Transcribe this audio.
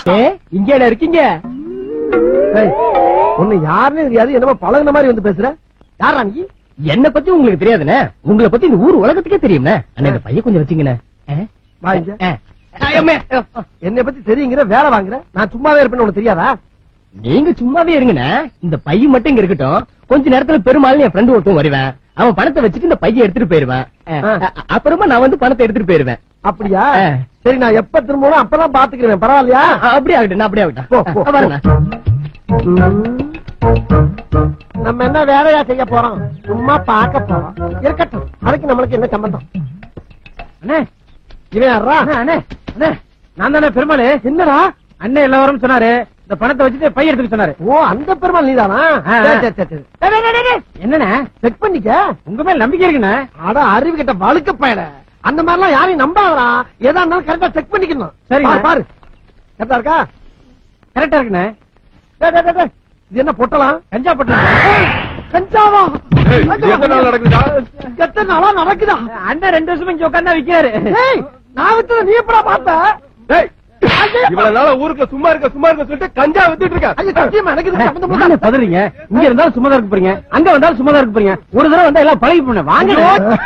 ஏ இங்க இருக்கீங்க ஏய், உன்னை யாருன்னு தெரியாது என்னமோ பழகுன மாதிரி வந்து பேசுற யாரா நீ என்ன பத்தி உங்களுக்கு தெரியாதுண்ணே உங்களை பத்தி இந்த ஊர் உலகத்துக்கே தெரியும்ண்ணே அண்ணா இந்த பையன் கொஞ்சம் வச்சுங்கண்ணே ஆ? வா இங்க. ஆ. ஐயம்மே. என்னை பத்தி தெரியுங்கிற வேலை வாங்குற நான் சும்மாவே இருப்பேன்னு உனக்கு தெரியாதா நீங்க சும்மாவே இருங்கண்ணே இந்த பையன் மட்டும் இங்க இருக்கட்டும் கொஞ்ச நேரத்துல பெருமாள் என் ஃப்ரெண்டு ஒருத்தன் வருவேன் அவன் பணத்தை வச்சுட்டு இந்த பையன் எடுத்துட்டு போயிருவேன் ஆ. அ- அப்புறமா நான் வந்து பணத்தை எடுத்துட்டு போயிருவேன் அப்படியா ஆ. சரி நான் எப்ப திரும்பணும் அப்பதான் பாத்துக்கிறேன் பரவாயில்லையா ஆ, அப்படியே ஆகட்டும் அப்படியே ஆகட்டும் போ, போ, ஆ, வரேண்ணே. ம். நம்ம என்ன வேலையா செய்ய போறோம் சும்மா பார்க்க போறோம் இருக்கட்டும் அதுக்கு நம்மளுக்கு என்ன சம்பந்தம் அண்ணே இவன் யாரா அண்ணே, அண்ணே அண்ணே நான் தானே பெருமாள் என்னடா அண்ணன் எல்லாரும் சொன்னாரு இந்த பணத்தை வச்சுட்டு பை எடுத்துக்க சொன்னாரு ஓ அந்த பெருமாள் நீதானா ஆ, ஆ. சரி, சரி, சரி, சரி. டேய், டேய், டேய், டேய். என்னண்ணே செக் பண்ணிக்க உங்க மேல நம்பிக்கை இருக்குண்ணே அட அறிவு கிட்ட வழுக்க பயல அந்த மாதிரி எல்லாம் யாரையும் நம்பாதடா எதா இருந்தாலும் கரெக்டா செக் பண்ணிக்கணும் சரிங்க. பாரு, பாரு கரெக்டா இருக்கா கரெக்டா இருக்குண்ணே டேய், டேய், டேய், டேய். இது என்ன பொட்டலாம் கஞ்சா பட்டு கஞ்சாவா ஏய், இது எத்தனை நாள் நடக்குதுடா? எத்தனை நாளா நடக்குதா அண்ணன் ரெண்டு வருஷமா இங்க உட்கார்ந்தா விக்கிறாரு ஏய் நான் வித்தத நீ எப்படா பார்த்த டேய், இவ்வளவு நாளா ஊருக்குள்ள சும்மா இருக்க சும்மா இருக்க சொல்லிட்டு கஞ்சா வித்துட்டு இருக்க ஐயோ சத்தியமா எனக்கு இது சம்பந்தம் என்ன பதறீங்க இங்க இருந்தாலும் சும்மா தான் இருக்க போறீங்க அங்க வந்தாலும் சும்மா தான் இருக்க போறீங்க ஒரு தடவை வந்தா எல்லாம் பழகி போன வாங்க ஐயோ.